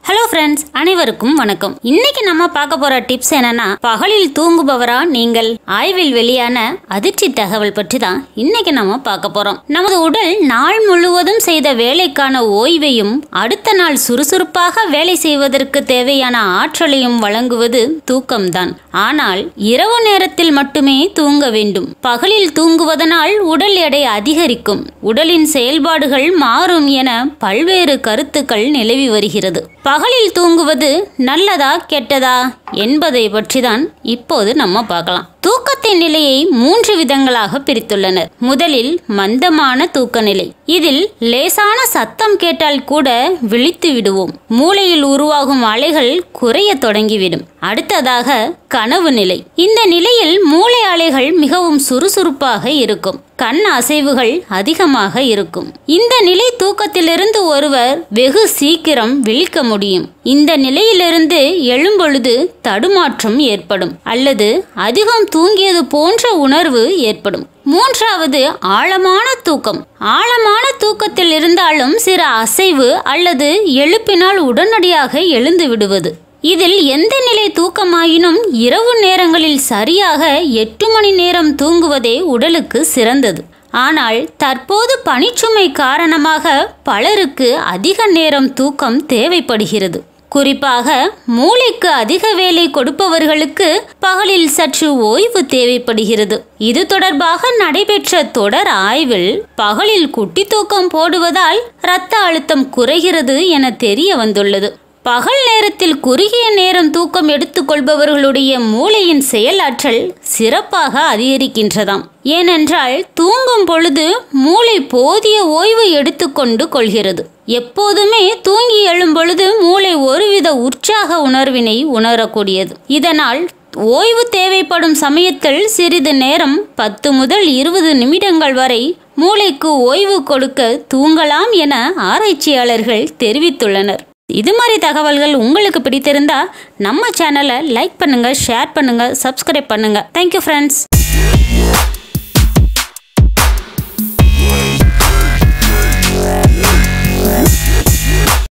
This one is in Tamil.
ஹலோ ஃப்ரெண்ட்ஸ் அனைவருக்கும் வணக்கம் இன்னைக்கு நம்ம பார்க்க போற டிப்ஸ் என்னன்னா பகலில் தூங்குபவரா நீங்கள் ஆய்வில் வெளியான அதிர்ச்சி தகவல் பற்றி தான் இன்னைக்கு நம்ம பார்க்க போறோம் நமது உடல் நாள் முழுவதும் செய்த வேலைக்கான ஓய்வையும் அடுத்த நாள் சுறுசுறுப்பாக வேலை செய்வதற்கு தேவையான ஆற்றலையும் வழங்குவது தூக்கம்தான் ஆனால் இரவு நேரத்தில் மட்டுமே தூங்க வேண்டும் பகலில் தூங்குவதனால் உடல் எடை அதிகரிக்கும் உடலின் செயல்பாடுகள் மாறும் என பல்வேறு கருத்துக்கள் நிலவி வருகிறது பகலில் தூங்குவது நல்லதா கெட்டதா என்பதை பற்றிதான் இப்போது நம்ம பார்க்கலாம் தூக்கத்தின் நிலையை மூன்று விதங்களாக பிரித்துள்ளனர் முதலில் மந்தமான தூக்க நிலை இதில் லேசான சத்தம் கேட்டால் கூட விழித்து விடுவோம் மூளையில் உருவாகும் அலைகள் குறைய தொடங்கிவிடும் அடுத்ததாக கனவு நிலை இந்த நிலையில் மூளை அலைகள் மிகவும் சுறுசுறுப்பாக இருக்கும் கண் அசைவுகள் அதிகமாக இருக்கும் இந்த நிலை தூக்கத்திலிருந்து ஒருவர் வெகு சீக்கிரம் விழிக்க முடியும் இந்த நிலையிலிருந்து எழும்பொழுது தடுமாற்றம் ஏற்படும் அல்லது அதிகம் தூங்கியது போன்ற உணர்வு ஏற்படும் மூன்றாவது ஆழமான தூக்கம் ஆழமான தூக்கத்தில் இருந்தாலும் சில அசைவு அல்லது எழுப்பினால் உடனடியாக எழுந்து விடுவது இதில் எந்த நிலை தூக்கமாயினும் இரவு நேரங்களில் சரியாக எட்டு மணி நேரம் தூங்குவதே உடலுக்கு சிறந்தது ஆனால் தற்போது பணிச்சுமை காரணமாக பலருக்கு அதிக நேரம் தூக்கம் தேவைப்படுகிறது குறிப்பாக மூளைக்கு அதிக வேலை கொடுப்பவர்களுக்கு பகலில் சற்று ஓய்வு தேவைப்படுகிறது இது தொடர்பாக நடைபெற்ற தொடர் ஆய்வில் பகலில் குட்டி தூக்கம் போடுவதால் இரத்த அழுத்தம் குறைகிறது என தெரிய வந்துள்ளது பகல் நேரத்தில் குறுகிய நேரம் தூக்கம் எடுத்துக்கொள்பவர்களுடைய மூளையின் செயலாற்றல் சிறப்பாக அதிகரிக்கின்றதாம் ஏனென்றால் தூங்கும் பொழுது மூளை போதிய ஓய்வு எடுத்துக்கொண்டு கொள்கிறது எப்போதுமே தூங்கி எழும் பொழுது மூளை ஒருவித உற்சாக உணர்வினை உணரக்கூடியது இதனால் ஓய்வு தேவைப்படும் சமயத்தில் சிறிது நேரம் பத்து முதல் இருபது நிமிடங்கள் வரை மூளைக்கு ஓய்வு கொடுக்க தூங்கலாம் என ஆராய்ச்சியாளர்கள் தெரிவித்துள்ளனர் இது மாதிரி தகவல்கள் உங்களுக்கு பிடித்திருந்தா நம்ம சேனலை லைக் பண்ணுங்க ஷேர் பண்ணுங்க சப்ஸ்கிரைப் பண்ணுங்க தேங்க்யூ ஃப்ரெண்ட்ஸ்